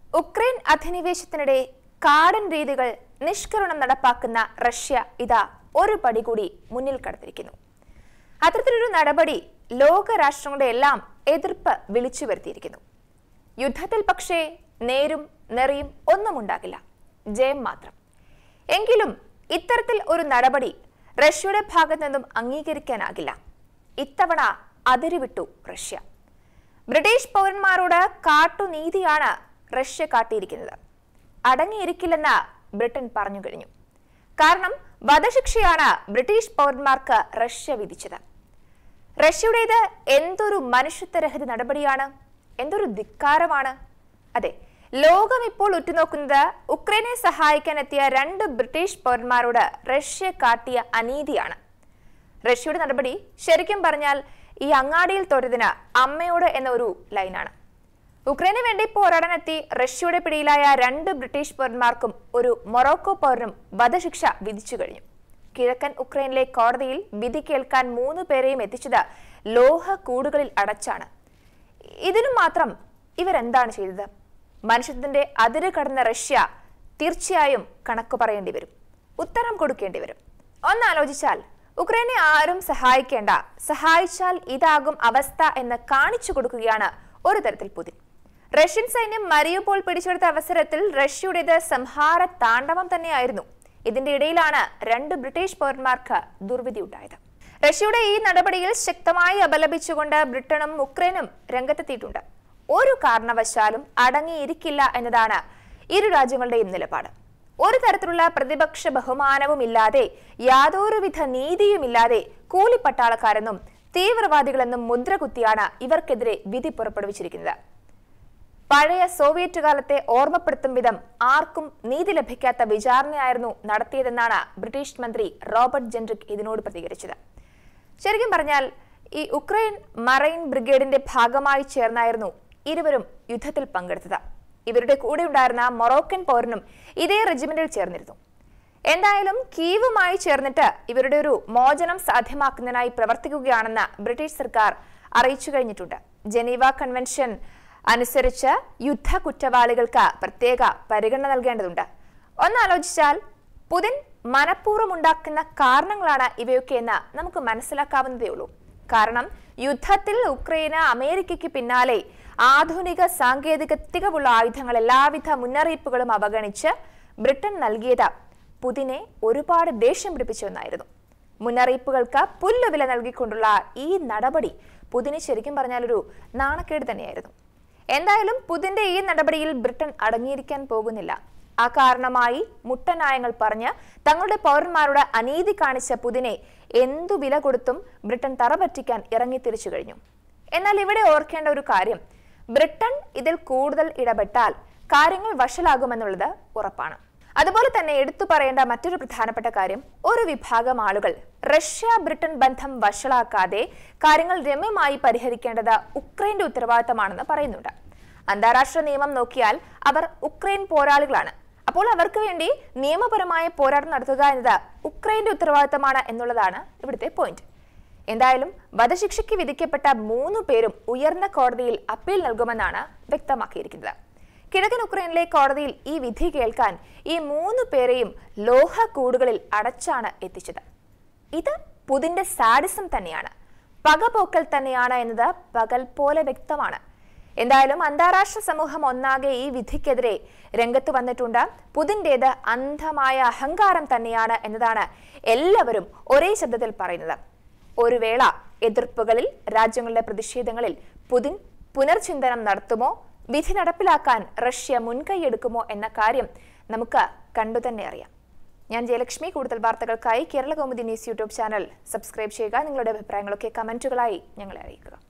Ukraine അധിനിവേശത്തിനിടെ കാടൻ രീതികൾ നിഷ്കരുണം നടപ്പാക്കുന്ന Russia ഇതാ ഒരു പടി കൂടി മുന്നിൽ കടന്നിരിക്കുന്നു അത്തരത്തിലൊരു നടപടി ലോകരാഷ്ട്രങ്ങളുടെ എല്ലാം എതിർപ്പ് വിളിച്ചു വരുത്തിയിരിക്കുന്നു യുദ്ധത്തിൽ പക്ഷേ നേരും നെറിയും ഒന്നും ഉണ്ടാകില്ല ജയം മാത്രം എങ്കിലും ഇത്തരത്തിൽ ഒരു നടപടി റഷ്യയുടെ ഭാഗത്തു നിന്നും അംഗീകരിക്കാനാകില്ല ഇത്തവണ അതിരുവിട്ടു റഷ്യ ബ്രിട്ടീഷ് പൗരന്മാരോട് കാട്ടുനീതിയാണ് റഷ്യ കാട്ടിയിരിക്കുന്നത് അടങ്ങിയിരിക്കില്ലെന്ന് ബ്രിട്ടൻ പറഞ്ഞു കഴിഞ്ഞു കാരണം വധശിക്ഷയാണ് ബ്രിട്ടീഷ് പൗരന്മാർക്ക് റഷ്യ വിധിച്ചത് റഷ്യയുടേത് എന്തൊരു മനുഷ്യത്വരഹിത നടപടിയാണ് എന്തൊരു ധിക്കാരമാണ് അതെ ലോകം ഇപ്പോൾ ഉറ്റുനോക്കുന്നത് ഉക്രൈനെ സഹായിക്കാൻ എത്തിയ രണ്ട് ബ്രിട്ടീഷ് പൗരന്മാരോട് റഷ്യ കാട്ടിയ അനീതിയാണ് റഷ്യയുടെ നടപടി ശരിക്കും പറഞ്ഞാൽ ഈ അങ്ങാടിയിൽ തൊഴുതിന് അമ്മയോട് എന്ന ഒരു ലൈനാണ് ഉക്രൈന് വേണ്ടി പോരാടാനെത്തി റഷ്യയുടെ പിടിയിലായ രണ്ട് ബ്രിട്ടീഷ് പൗരന്മാർക്കും ഒരു മൊറോക്കോ പൗരനും വധശിക്ഷ വിധിച്ചു കഴിഞ്ഞു കിഴക്കൻ ഉക്രൈനിലെ കോടതിയിൽ വിധി കേൾക്കാൻ മൂന്ന് പേരെയും എത്തിച്ചത് ലോഹ കൂടുകളിൽ അടച്ചാണ് ഇതിനു മാത്രം ഇവരെന്താണ് ചെയ്തത് മനുഷ്യത്തിന്റെ അതിര് കടന്ന റഷ്യ തീർച്ചയായും കണക്ക് പറയേണ്ടി വരും ഉത്തരം കൊടുക്കേണ്ടി വരും ഒന്നാലോചിച്ചാൽ ഉക്രൈനെ ആരും സഹായിക്കേണ്ട സഹായിച്ചാൽ ഇതാകും അവസ്ഥ എന്ന് കാണിച്ചു കൊടുക്കുകയാണ് ഒരു തരത്തിൽ പുതിൻ റഷ്യൻ സൈന്യം മരിയുപോൾ പിടിച്ചെടുത്ത അവസരത്തിൽ റഷ്യയുടേത് സംഹാര താണ്ഡവം തന്നെയായിരുന്നു ഇതിന്റെ ഇടയിലാണ് രണ്ട് ബ്രിട്ടീഷ് പൗരന്മാർക്ക് ദുർവിധി ഉണ്ടായത് റഷ്യയുടെ ഈ നടപടിയിൽ ശക്തമായി അപലപിച്ചുകൊണ്ട് ബ്രിട്ടനും ഉക്രൈനും രംഗത്തെത്തിയിട്ടുണ്ട് ഒരു കാരണവശാലും അടങ്ങിയിരിക്കില്ല എന്നതാണ് ഇരു രാജ്യങ്ങളുടെയും നിലപാട് ഒരു തരത്തിലുള്ള പ്രതിപക്ഷ ബഹുമാനവും ഇല്ലാതെ യാതൊരുവിധ നീതിയുമില്ലാതെ കൂലിപ്പട്ടാളക്കാരെന്നും തീവ്രവാദികളെന്നും മുദ്ര കുത്തിയാണ് ഇവർക്കെതിരെ വിധി പുറപ്പെടുവിച്ചിരിക്കുന്നത് പഴയ സോവിയറ്റ് കാലത്തെ ഓർമ്മപ്പെടുത്തും വിധം ആർക്കും നീതി ലഭിക്കാത്ത വിചാരണയായിരുന്നു നടത്തിയതെന്നാണ് ബ്രിട്ടീഷ് മന്ത്രി റോബർട്ട് ജെൻറിക് ഇതിനോട് പ്രതികരിച്ചത് ശരിക്കും പറഞ്ഞാൽ ഈ ഉക്രൈൻ മറൈൻ ബ്രിഗേഡിന്റെ ഭാഗമായി ചേർന്നായിരുന്നു ഇരുവരും യുദ്ധത്തിൽ പങ്കെടുത്തത് ഇവരുടെ കൂടെ ഉണ്ടായിരുന്ന മൊറോക്കൻ പൗരനും ഇതേ റെജിമെന്റിൽ ചേർന്നിരുന്നു എന്തായാലും കീവുമായി ചേർന്നിട്ട് ഇവരുടെ ഒരു മോചനം സാധ്യമാക്കുന്നതിനായി പ്രവർത്തിക്കുകയാണെന്ന് ബ്രിട്ടീഷ് സർക്കാർ അറിയിച്ചു കഴിഞ്ഞിട്ടുണ്ട് ജനീവ കൺവെൻഷൻ അനുസരിച്ച് യുദ്ധ കുറ്റവാളികൾക്ക് പ്രത്യേക പരിഗണന നൽകേണ്ടതുണ്ട് ഒന്നാലോചിച്ചാൽ പുതിൻ മനഃപൂർവ്വം ഉണ്ടാക്കുന്ന കാരണങ്ങളാണ് ഇവയൊക്കെ എന്ന് നമുക്ക് മനസ്സിലാക്കാവുന്നതേ ഉള്ളൂ കാരണം യുദ്ധത്തിൽ ഉക്രൈന് അമേരിക്കയ്ക്ക് പിന്നാലെ ആധുനിക സാങ്കേതിക തികവുള്ള ആയുധങ്ങൾ എല്ലാവിധ മുന്നറിയിപ്പുകളും അവഗണിച്ച് ബ്രിട്ടൻ നൽകിയത് പുതിനെ ഒരുപാട് ദേഷ്യം പിടിപ്പിച്ച ഒന്നായിരുന്നു മുന്നറിയിപ്പുകൾക്ക് പുല്ലുവില നൽകിക്കൊണ്ടുള്ള ഈ നടപടി പുതിന് ശരിക്കും പറഞ്ഞാൽ ഒരു നാണക്കേട് തന്നെയായിരുന്നു എന്തായാലും പുതിന്റെ ഈ നടപടിയിൽ ബ്രിട്ടൻ അടങ്ങിയിരിക്കാൻ പോകുന്നില്ല ആ കാരണമായി മുട്ടനായങ്ങൾ പറഞ്ഞ് തങ്ങളുടെ പൗരന്മാരുടെ അനീതി കാണിച്ച പുതിനെ എന്തു വില കൊടുത്തും ബ്രിട്ടൻ തറപറ്റിക്കാൻ ഇറങ്ങി തിരിച്ചു കഴിഞ്ഞു എന്നാൽ ഇവിടെ ഓർക്കേണ്ട ഒരു കാര്യം ബ്രിട്ടൻ ഇതിൽ കൂടുതൽ ഇടപെട്ടാൽ കാര്യങ്ങൾ വഷളാകുമെന്നുള്ളത് ഉറപ്പാണ് അതുപോലെ തന്നെ എടുത്തു പറയേണ്ട മറ്റൊരു പ്രധാനപ്പെട്ട കാര്യം ഒരു വിഭാഗം ആളുകൾ റഷ്യ ബ്രിട്ടൻ ബന്ധം വഷളാക്കാതെ കാര്യങ്ങൾ രമ്യമായി പരിഹരിക്കേണ്ടത് ഉക്രൈന്റെ ഉത്തരവാദിത്തമാണെന്ന് പറയുന്നുണ്ട് അന്താരാഷ്ട്ര നിയമം നോക്കിയാൽ അവർ ഉക്രൈൻ പോരാളികളാണ് അപ്പോൾ അവർക്ക് വേണ്ടി നിയമപരമായ പോരാട്ടം നടത്തുക എന്നത് ഉക്രൈന്റെ ഉത്തരവാദിത്തമാണ് എന്നുള്ളതാണ് ഇവിടുത്തെ പോയിന്റ് എന്തായാലും വധശിക്ഷയ്ക്ക് വിധിക്കപ്പെട്ട മൂന്ന് പേരും ഉയർന്ന കോടതിയിൽ അപ്പീൽ നൽകുമെന്നാണ് വ്യക്തമാക്കിയിരിക്കുന്നത് കിഴക്കൻ ഉക്രൈനിലെ കോടതിയിൽ ഈ വിധി കേൾക്കാൻ ഈ മൂന്ന് പേരെയും ലോഹ കൂടുകളിൽ അടച്ചാണ് എത്തിച്ചത് ഇത് പുതിന്റെ സാഡിസം തന്നെയാണ് പകപോക്കൽ തന്നെയാണ് എന്നത് പകൽ പോലെ വ്യക്തമാണ് എന്തായാലും അന്താരാഷ്ട്ര സമൂഹം ഒന്നാകെ ഈ വിധിക്കെതിരെ രംഗത്ത് വന്നിട്ടുണ്ട് പുതിൻ്റേത് അന്ധമായ അഹങ്കാരം തന്നെയാണ് എന്നതാണ് എല്ലാവരും ഒരേ ശബ്ദത്തിൽ പറയുന്നത് ഒരു വേള എതിർപ്പുകളിൽ രാജ്യങ്ങളുടെ പ്രതിഷേധങ്ങളിൽ പുതിൻ പുനർചിന്തനം നടത്തുമോ വിധി നടപ്പിലാക്കാൻ റഷ്യ മുൻകൈയെടുക്കുമോ എന്ന കാര്യം നമുക്ക് കണ്ടുതന്നെ അറിയാം ഞാൻ ജയലക്ഷ്മി കൂടുതൽ വാർത്തകൾക്കായി Kerala Kaumudi news YouTube channel subscribe ചെയ്യുക നിങ്ങളുടെ അഭിപ്രായങ്ങളൊക്കെ കമന്റുകളായി ഞങ്ങളെ അറിയിക്കുക